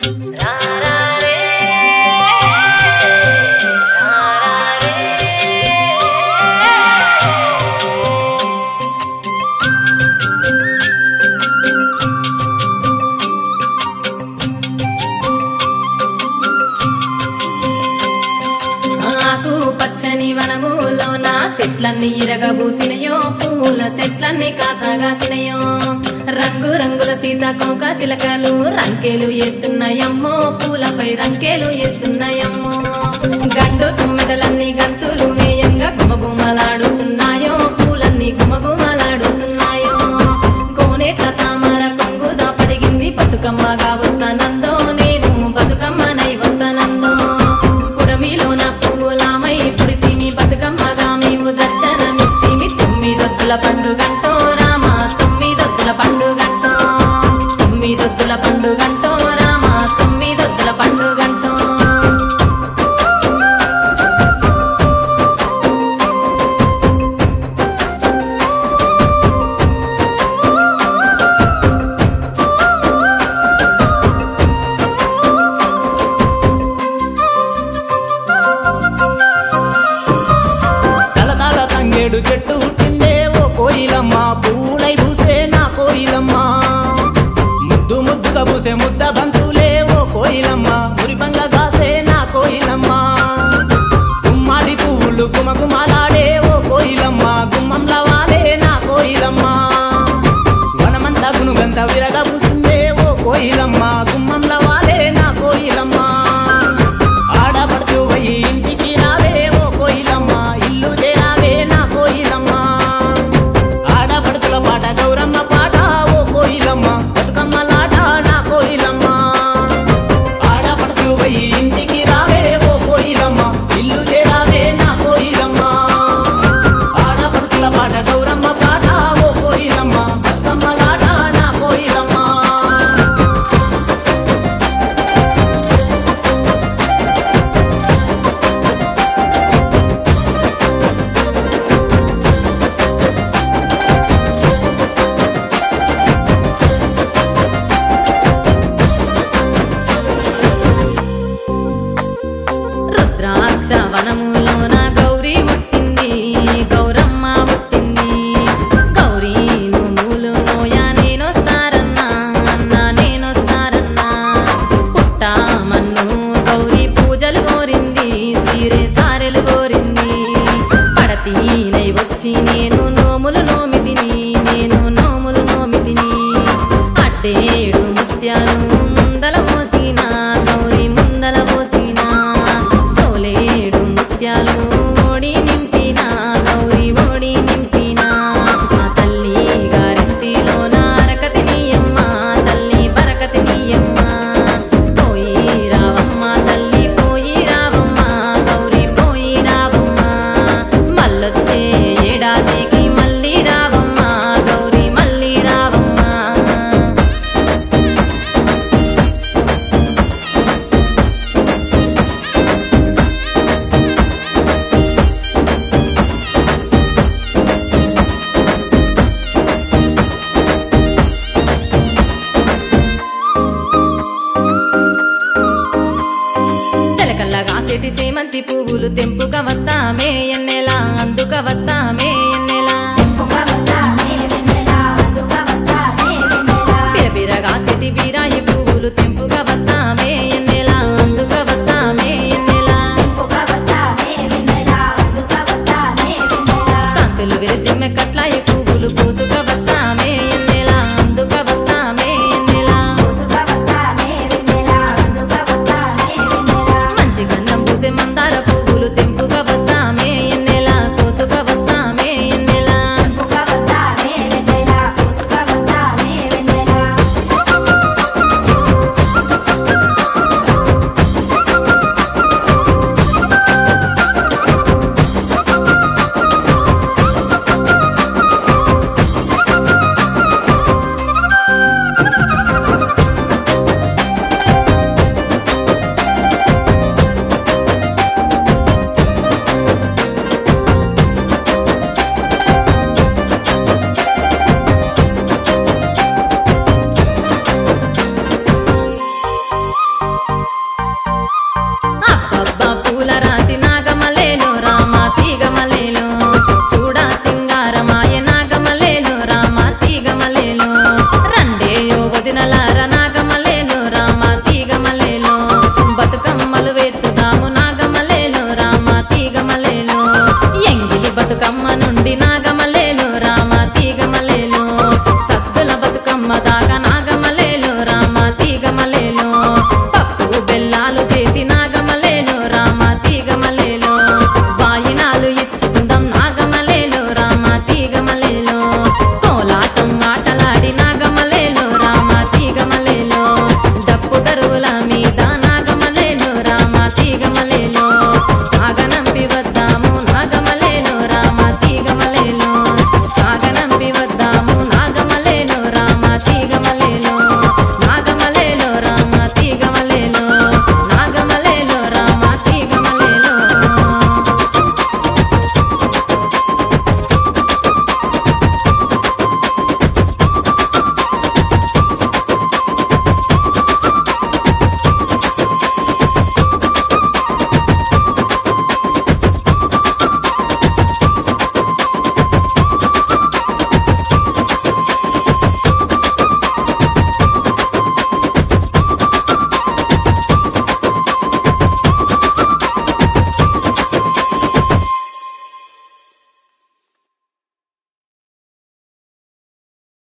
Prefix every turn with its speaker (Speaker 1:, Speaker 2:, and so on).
Speaker 1: ఆకు పచ్చని వనములోన చెట్లన్నీ ఇరగబూసినయో పూల చెట్లన్నీ కాతగాసినయో రంగు రంగుల సీతాకోక చిలకలు రంకెలు వేస్తున్నాయమ్మో పూలపై రంకెలు వేస్తున్నాయమ్మో గండు తుమ్మెదలన్నీ గంతులు వేయంగా గుమగుమలాడుతున్నాయో పూలన్నీ గుమగుమలాడుతున్నాయో కోనేట్ల తామర కొంగు పడిగింది బతుకమ్మగా వస్తానందో నేను బతుకమ్మనై వస్తానందో పుడమిలోన పువ్వులామై పుడితిమి బతుకమ్మగా మేము దర్శనమిస్తిమి తొమ్మిదొద్దుల పండుగంటో రామ తొమ్మిదొద్దుల పండుగంటో తొమ్మిదొద్దుల పండుగంటో రామ తొమ్మిదొద్దుల పండుగంటో
Speaker 2: తలతల తంగేడు చెట్టు పుట్టిందే ఓ కోయిలమ్మ పూలై పూసే నా కోయిలమ్మ ముద్దు ముద్దుగా పూసే ముద్ద బంతులే ఓ కోయిలమ్మ మురిపంగా కాసే నా కోయిలమ్మ గుమ్మాడి పువ్వులు గుమగుమలాడే ఓ కోయిలమ్మ గుమ్మంల వాలే నా కోయిలమ్మ వనమంతా గునుగంత విరగ పూసిందే ఓ కోయిలమ్మ గుమ్మంల వాలే నా కోయిలమ్మ ఆడపడుతూ పోయి ఇంటికి రావే ఓ కోయిలమ్మ ఇల్లు చేరావే నా కోయిలమ్మ ఆడపడుతుల పాట గౌరమ్మ పాట ఓ కోయిలమ్మ బతుకమ్మలాట నా కోయిలమ్మ ఆడపడుతూ పోయి ఇంటికి రావే ఓ కోయిలమ్మ ఇల్లు చేరావే నా కోయిలమ్మ ఆడపడుతుల పాట గౌరమ్మ పాట ఓ కోయిలమ్మ బతుకమ్మలాట నా కోయిలమ్మ
Speaker 1: రుద్రాక్ష వనములోన గౌరీ పుట్టింది గౌరమ్మ పుట్టింది గౌరీ నువ్వులు నోయా నేనొస్తారన్నా అన్నా నేనొస్తారన్నా పుట్టామన్ను గౌరీ పూజలు కోరింది సీరే సారెలు కోరింది పడతీనై వచ్చి నేను నోములు నోమితిని నేను నోములు నోమితిని అడ్డేడు ముత్యాలు ముందల మోసిన గౌరీ ముందల పోసిన సోలేడు ముత్యాలు ఓడి నింపిన గౌరీ ఓడి నింపిన ఆ తల్లి గారింటిలో నారకతి నీయమ్మ తల్లి బరకతి నీయమ్మ పోయి రావమ్మ తల్లి పోయి రావమ్మ గౌరీ పోయి రావమ్మ మళ్ళొచ్చే ఏడాదికి మళ్ళీ రావమ్మ గౌరీ మళ్ళీ రావమ్మ తెలకల్లా కాసేటి సేమంతి పువ్వులు తెంపుక వస్తామే ఎన్నెలా అందుక వస్తామే ఎన్నెలా పిరపిర కాసేటి బీరాయి పువ్వులు తెంపుక వస్తామే ఎన్నెలా అందుక వస్తామే ఎన్నెలా కాంతులు విరజిమ్మె కట్లాయి పువ్వులు పూసుక వస్తామే ఎన్నెలా